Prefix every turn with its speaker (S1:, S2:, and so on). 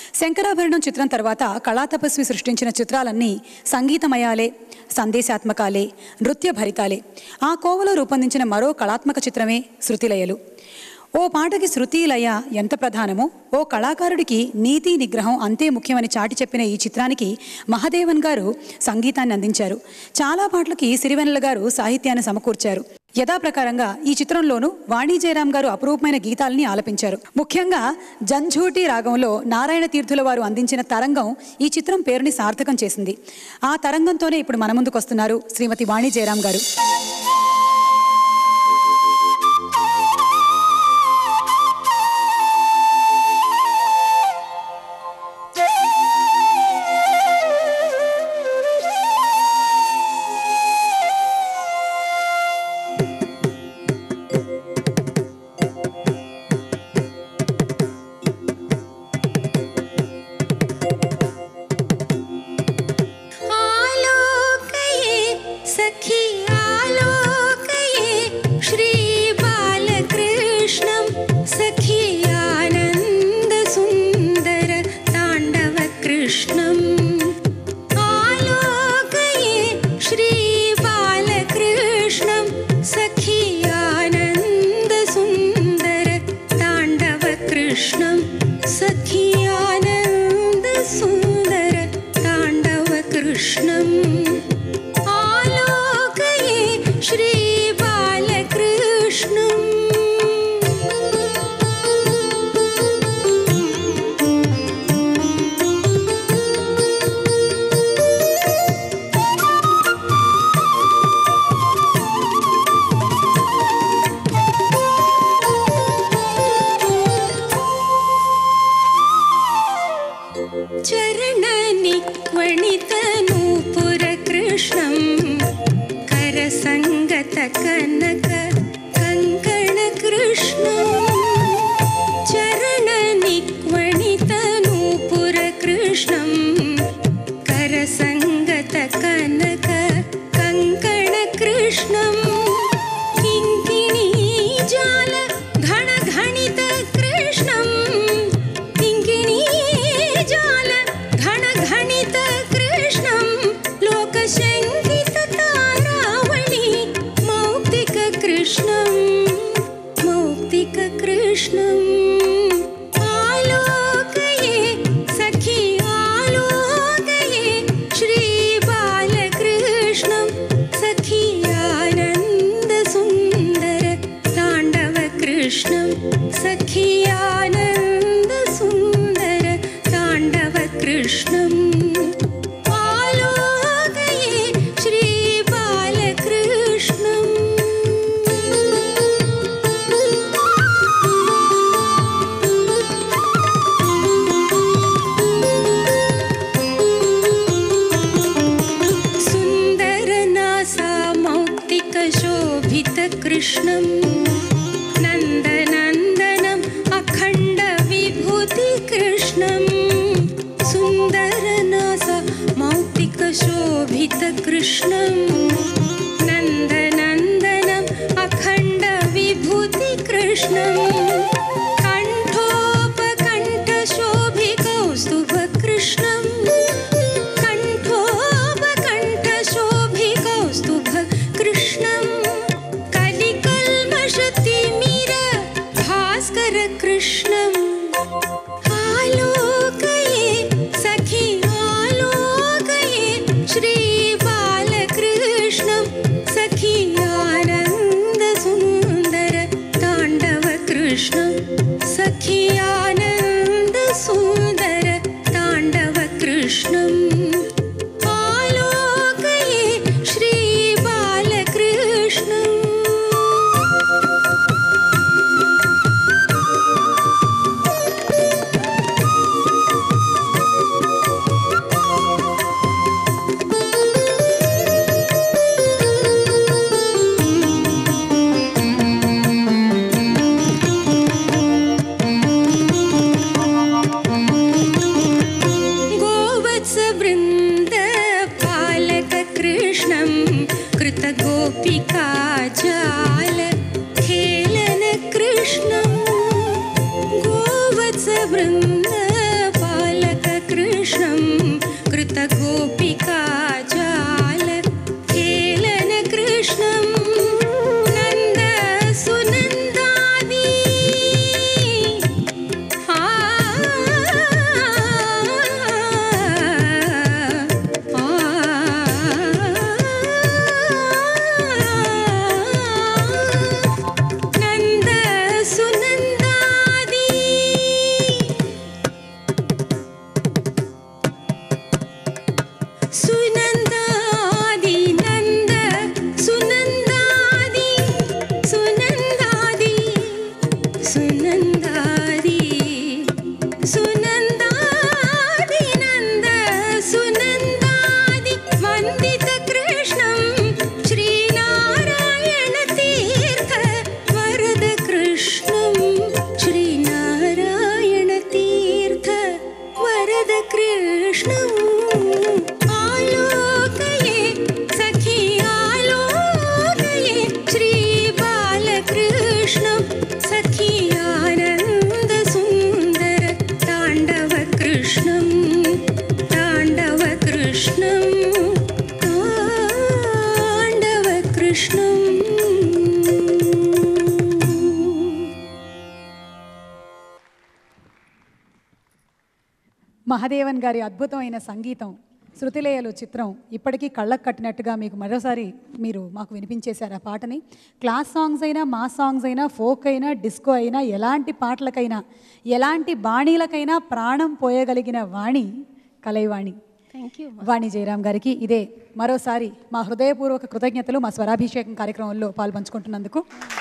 S1: శంకరాభరణం చిత్రం తర్వాత కళాతపస్వి సృష్టించిన చిత్రాలన్నీ సంగీతమయాలే సందేశాత్మకాలే నృత్య భరితాలే ఆ కోవలో రూపొందించిన మరో కళాత్మక చిత్రమే శృతిలయలు ఓ పాటకి శృతి లయ ఎంత ప్రధానమో ఓ కళాకారుడికి నీతి నిగ్రహం అంతే ముఖ్యమని చాటి చెప్పిన ఈ చిత్రానికి మహదేవన్ గారు సంగీతాన్ని అందించారు చాలా పాటలకి సిరివెన్నెల గారు సాహిత్యాన్ని సమకూర్చారు యథాప్రకారంగా ఈ చిత్రంలోనూ వాణి జయరాం గారు అపురూపమైన గీతాలని ఆలపించారు ముఖ్యంగా జంఝూటి రాగంలో నారాయణ తీర్థుల వారు అందించిన తరంగం ఈ చిత్రం పేరుని సార్థకం చేసింది ఆ తరంగంతోనే ఇప్పుడు మన ముందుకు వస్తున్నారు శ్రీమతి వాణి జయరాం గారు
S2: आलोकये सखी आलोकये श्रीबालकृष्णं सखी आनन्दसुन्दर ताण्डवकृष्णम् आलोकये श्रीबालकृष्णं सखी आनन्दसुन्दर ताण्डवकृष्णं सखी आनन्दसुन्दर ताण्डवकृष्णम् आलोकये श्रीबालकृष्णम् चरणनिक्वणितनूपुरकृष्णं करसङ्गतकनक कङ्कणकृष्णम् चरणनिक्वणितनूपुरकृष्णं करसङ्गतकनक कङ्कणकृष्णम् किङ्किणीजाल घणघणितकृष्णम् किङ्किणीजाल घणघणितकृष्णं लोकशङ्किततारावणि मौक्तिककृष्णं मौक्तिककृष्णम् आलोकये सखी आलोकये श्रीबालकृष्णं सखी आनन्दसुन्दर ताण्डवकृष्णं सखी आनन्दसुन्दर ताण्डवकृष्णम् आलोकये श्रीबालकृष्णम् सुन्दरनासा मौक्तिकशोभितकृष्णं नन्दनन्दनम् अखण्डविभूतिकृष्णं सुन्दरनासा मौक्तिकशोभितकृष्णं नन्दनन्दनम् अखण्डविभूतिकृष्णम् कण्ठोपकण्ठशोभिकौस्तुभकृष्णम् कण्ठोपकण्ठशोभिकौस्तुभकृष्णं कलिकल्मषतिमिर भास्करकृष्णम् आलोकये सखी आलोकये श्रीबालकृष्णम् कृष्णम् आलोकये सखी आलोकये श्रीबालकृष्णं सखी आनन्दसुन्दर ताण्डवकृष्णं ताण्डवकृष्णं ताण्डवकृष्णम्
S1: మహదేవన్ గారి అద్భుతమైన సంగీతం శృతిలేయలు చిత్రం ఇప్పటికీ కళ్ళకు కట్టినట్టుగా మీకు మరోసారి మీరు మాకు వినిపించేశారు ఆ పాటని క్లాస్ సాంగ్స్ అయినా మా సాంగ్స్ అయినా ఫోక్ అయినా డిస్కో అయినా ఎలాంటి పాటలకైనా ఎలాంటి బాణీలకైనా ప్రాణం పోయగలిగిన వాణి కలైవాణి
S2: థ్యాంక్ యూ
S1: వాణి జయరాం గారికి ఇదే మరోసారి మా హృదయపూర్వక కృతజ్ఞతలు మా స్వరాభిషేకం కార్యక్రమంలో పాల్పంచుకుంటున్నందుకు